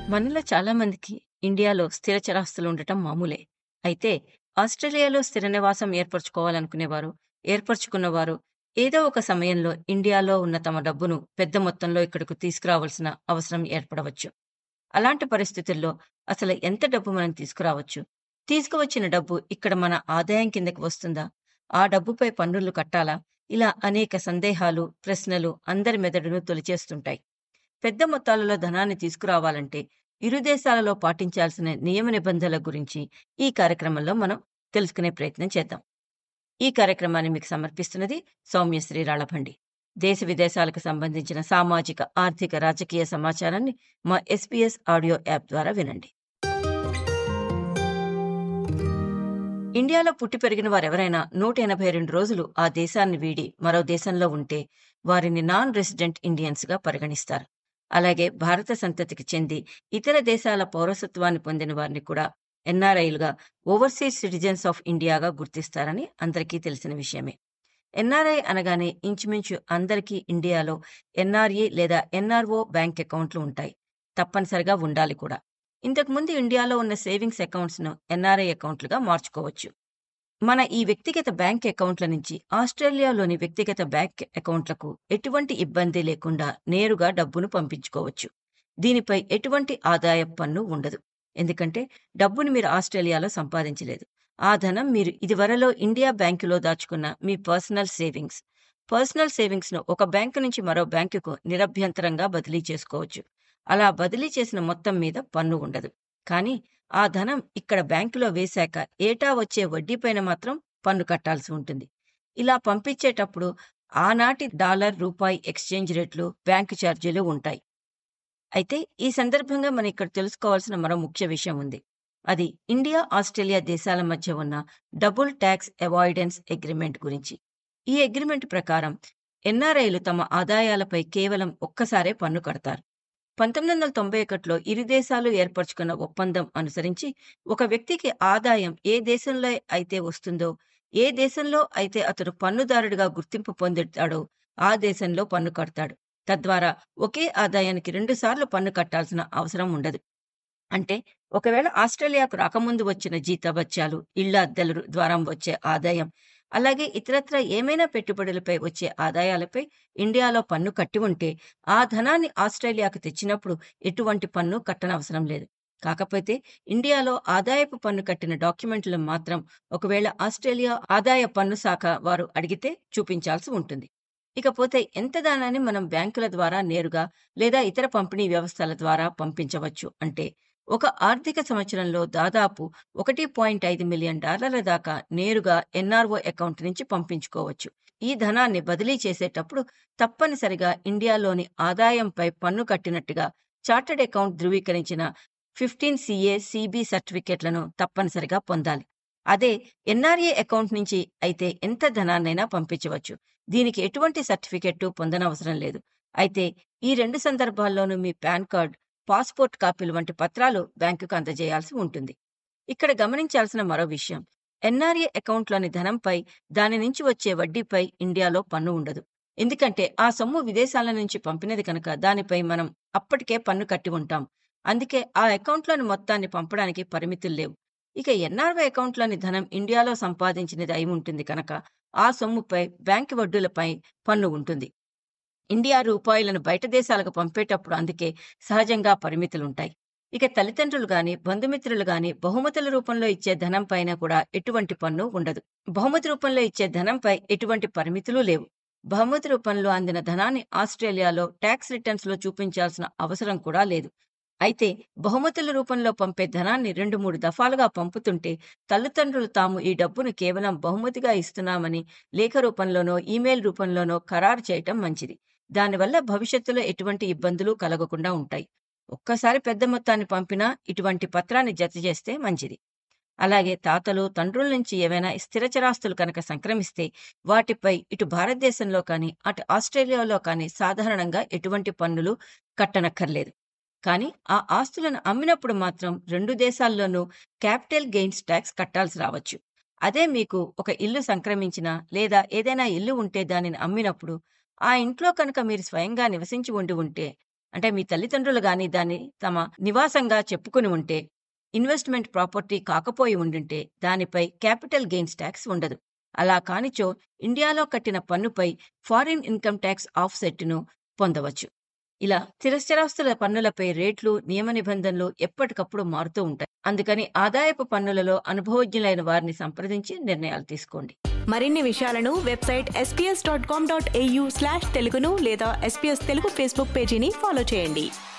మనలో చాలా మందికి ఇండియాలో స్థిర చరాస్తులు ఉండటం మామూలే. అయితే ఆస్ట్రేలియాలో స్థిర నివాసం ఏర్పరచుకోవాలనుకునేవారు, ఏర్పరచుకున్నవారు ఏదో ఒక సమయంలో ఇండియాలో ఉన్న తమ డబ్బును పెద్ద మొత్తంలో ఇక్కడకు తీసుకురావాల్సిన అవసరం ఏర్పడవచ్చు. అలాంటి పరిస్థితుల్లో అసలు ఎంత డబ్బు మనం తీసుకురావచ్చు? తీసుకువచ్చిన డబ్బు ఇక్కడ మన ఆదాయం కిందకి వస్తుందా? ఆ డబ్బుపై పన్నులు కట్టాలా? ఇలా అనేక సందేహాలు, ప్రశ్నలు అందరి మెదడును తొలిచేస్తుంటాయి. పెద్ద మొత్తాలలో ధనాన్ని తీసుకురావాలంటే ఇరు దేశాలలో పాటించాల్సిన నియమ నిబంధనల గురించి ఈ కార్యక్రమంలో మనం తెలుసుకునే ప్రయత్నం చేద్దాం. ఈ కార్యక్రమాన్ని మీకు సమర్పిస్తున్నది సౌమ్య శ్రీరాళభండి. దేశ విదేశాలకు సంబంధించిన సామాజిక, ఆర్థిక, రాజకీయ సమాచారాన్ని మా ఎస్బీఎస్ ఆడియో యాప్ ద్వారా వినండి. ఇండియాలో పుట్టి పెరిగిన వారెవరైనా 182 రోజులు ఆ దేశాన్ని వీడి మరో దేశంలో ఉంటే వారిని నాన్ రెసిడెంట్ ఇండియన్స్‌గా పరిగణిస్తారు. అలాగే భారత సంతతికి చెంది ఇతర దేశాల పౌరసత్వాన్ని పొందిన వారిని కూడా ఎన్ఆర్ఐలుగా ఓవర్సీస్ సిటిజన్స్ ఆఫ్ ఇండియాగా గుర్తిస్తారని అందరికీ తెలిసిన విషయమే. ఎన్ఆర్ఐ అనగానే ఇంచుమించు అందరికీ ఇండియాలో ఎన్ఆర్ఈ లేదా ఎన్ఆర్ఓ బ్యాంక్ అకౌంట్లు ఉంటాయి. తప్పనిసరిగా ఉండాలి కూడా. ఇంతకుముందు ఇండియాలో ఉన్న సేవింగ్స్ అకౌంట్స్‌ను ఎన్ఆర్ఐ అకౌంట్లుగా మార్చుకోవచ్చు. మన ఈ వ్యక్తిగత బ్యాంక్ అకౌంట్ల నుంచి ఆస్ట్రేలియాలోని వ్యక్తిగత బ్యాంక్ అకౌంట్లకు ఎటువంటి ఇబ్బంది లేకుండా నేరుగా డబ్బును పంపించుకోవచ్చు. దీనిపై ఎటువంటి ఆదాయపు పన్ను ఉండదు. ఎందుకంటే డబ్బును మీరు ఆస్ట్రేలియాలో సంపాదించలేదు. ఆ ధనం మీరు ఇదివరలో ఇండియా బ్యాంకులో దాచుకున్న మీ పర్సనల్ సేవింగ్స్. పర్సనల్ సేవింగ్స్‌ను ఒక బ్యాంకు నుంచి మరో బ్యాంకుకు నిరభ్యంతరంగా బదిలీ చేసుకోవచ్చు. అలా బదిలీ చేసిన మొత్తం మీద పన్ను ఉండదు. కానీ ఆ ధనం ఇక్కడ బ్యాంకులో వేశాక ఏటా వచ్చే వడ్డీపైన మాత్రం పన్ను కట్టాల్సి ఉంటుంది. ఇలా పంపించేటప్పుడు ఆనాటి డాలర్, రూపాయి ఎక్స్‌చేంజ్ రేట్లు, బ్యాంకు ఛార్జీలు ఉంటాయి. అయితే ఈ సందర్భంగా మనం ఇక్కడ తెలుసుకోవాల్సిన మరో ముఖ్య విషయం ఉంది. అది ఇండియా, ఆస్ట్రేలియా దేశాల మధ్య ఉన్న డబుల్ టాక్స్ అవాయిడెన్స్ అగ్రీమెంట్ గురించి. ఈ అగ్రీమెంట్ ప్రకారం ఎన్ఆర్ఐలు తమ ఆదాయాలపై కేవలం ఒక్కసారే పన్ను కడతారు. 1991లో ఇరు దేశాలు ఏర్పరచుకున్న ఒప్పందం అనుసరించి ఒక వ్యక్తికి ఆదాయం ఏ దేశంలో అయితే వస్తుందో, ఏ దేశంలో అయితే అతడు పన్నుదారుడిగా గుర్తింపు పొందుతాడో ఆ దేశంలో పన్ను కడతాడు. తద్వారా ఒకే ఆదాయానికి రెండుసార్లు పన్ను కట్టాల్సిన అవసరం ఉండదు. అంటే ఒకవేళ ఆస్ట్రేలియాకు రాకముందు వచ్చిన జీతభత్యాలు, ఇళ్ల అద్దెల ద్వారా వచ్చే ఆదాయం, అలాగే ఇతరత్రా ఏమైనా పెట్టుబడులపై వచ్చే ఆదాయాలపై ఇండియాలో పన్ను కట్టి ఉంటే ఆ ధనాన్ని ఆస్ట్రేలియాకు తెచ్చినప్పుడు ఎటువంటి పన్ను కట్టనవసరం లేదు. కాకపోతే ఇండియాలో ఆదాయపు పన్ను కట్టిన డాక్యుమెంట్లను మాత్రం ఒకవేళ ఆస్ట్రేలియా ఆదాయ పన్ను శాఖ వారు అడిగితే చూపించాల్సి ఉంటుంది. ఇకపోతే ఎంత ధనాన్ని మనం బ్యాంకుల ద్వారా నేరుగా లేదా ఇతర పంపిణీ వ్యవస్థల ద్వారా పంపించవచ్చు అంటే ఒక ఆర్థిక సంవత్సరంలో దాదాపు 1.5 మిలియన్ డాలర్ల దాకా నేరుగా ఎన్ఆర్ఓ అకౌంట్ నుంచి పంపించుకోవచ్చు. ఈ ధనాన్ని బదిలీ చేసేటప్పుడు తప్పనిసరిగా ఇండియాలోని ఆదాయంపై పన్ను కట్టినట్టుగా చార్టర్డ్ అకౌంట్ ధృవీకరించిన 15 సీఏ, సీబీ సర్టిఫికెట్లను తప్పనిసరిగా పొందాలి. అదే ఎన్ఆర్ఏ అకౌంట్ నుంచి అయితే ఎంత ధనాన్నైనా పంపించవచ్చు. దీనికి ఎటువంటి సర్టిఫికెట్టు పొందనవసరం లేదు. అయితే ఈ రెండు సందర్భాల్లోనూ మీ పాన్ కార్డ్, పాస్‌పోర్ట్ కాపీలు వంటి పత్రాలు బ్యాంకుకు అందజేయాల్సి ఉంటుంది. ఇక్కడ గమనించాల్సిన మరో విషయం ఎన్ఆర్ఏ అకౌంట్‌లోని ధనంపై దాని నుంచి వచ్చే వడ్డీపై ఇండియాలో పన్ను ఉండదు. ఎందుకంటే ఆ సొమ్ము విదేశాల నుంచి పంపినది కనుక దానిపై మనం అప్పటికే పన్ను కట్టి ఉంటాం. అందుకే ఆ అకౌంట్‌లోని మొత్తాన్ని పంపడానికి పరిమితులు లేవు. ఇక ఎన్ఆర్ఓ అకౌంట్‌లోని ధనం ఇండియాలో సంపాదించినది అయి ఉంటుంది కనుక ఆ సొమ్ముపై బ్యాంకు వడ్డీలపై పన్ను ఉంటుంది. ఇండియా రూపాయలను బయట దేశాలకు పంపేటప్పుడు అందుకే సహజంగా పరిమితులుంటాయి. ఇక తల్లిదండ్రులు గాని, బంధుమిత్రులు గాని బహుమతుల రూపంలో ఇచ్చే ధనం పైన కూడా ఎటువంటి పన్ను ఉండదు. బహుమతి రూపంలో ఇచ్చే ధనంపై ఎటువంటి పరిమితులు లేవు. బహుమతి రూపంలో అందిన ధనాన్ని ఆస్ట్రేలియాలో టాక్స్ రిటర్న్స్‌లో చూపించాల్సిన అవసరం కూడా లేదు. అయితే బహుమతుల రూపంలో పంపే ధనాన్ని రెండు మూడు దఫాలుగా పంపుతుంటే తల్లిదండ్రులు తాము ఈ డబ్బును కేవలం బహుమతిగా ఇస్తున్నామని లేఖ రూపంలోనో, ఈమెయిల్ రూపంలోనో ఖరారు చేయటం మంచిది. దానివల్ల భవిష్యత్తులో ఎటువంటి ఇబ్బందులు కలగకుండా ఉంటాయి. ఒక్కసారి పెద్ద మొత్తాన్ని పంపినా ఇటువంటి పత్రాన్ని జతచేస్తే మంచిది. అలాగే తాతలు, తండ్రుల నుంచి ఏవైనా స్థిర చరాస్తులు కనుక సంక్రమిస్తే వాటిపై ఇటు భారతదేశంలో కానీ, అటు ఆస్ట్రేలియాలో కానీ సాధారణంగా ఎటువంటి పన్నులు కట్టనక్కర్లేదు. కానీ ఆ ఆస్తులను అమ్మినప్పుడు మాత్రం రెండు దేశాల్లోనూ క్యాపిటల్ గెయిన్స్ టాక్స్ కట్టాల్సి రావచ్చు. అదే మీకు ఒక ఇల్లు సంక్రమించినా లేదా ఏదైనా ఇల్లు ఉంటే దానిని అమ్మినప్పుడు ఆ ఇంట్లో కనుక మీరు స్వయంగా నివసించి ఉండి ఉంటే అంటే మీ తల్లిదండ్రులు గాని దాన్ని తమ నివాసంగా చెప్పుకుని ఉంటే ఇన్వెస్ట్‌మెంట్ ప్రాపర్టీ కాకపోయి ఉండుంటే దానిపై క్యాపిటల్ గెయిన్స్ టాక్స్ ఉండదు. అలా కానిచో ఇండియాలో కట్టిన పన్నుపై ఫారిన్ ఇన్‌కమ్ టాక్స్ ఆఫ్‌సెట్‌ను పొందవచ్చు. ఇలా స్థిరచరాస్తుల పన్నులపై రేట్లు, నియమ నిబంధనలు ఎప్పటికప్పుడు మారుతూ ఉంటాయి. అందుకని ఆదాయపు పన్నులలో అనుభవజ్ఞులైన వారిని సంప్రదించి నిర్ణయాలు తీసుకోండి. మరిన్ని విషయాలను website S P S dot com dot A U slash తెలుగును లేదా ఎస్పీఎస్ తెలుగు ఫేస్బుక్ పేజీని ఫాలో చేయండి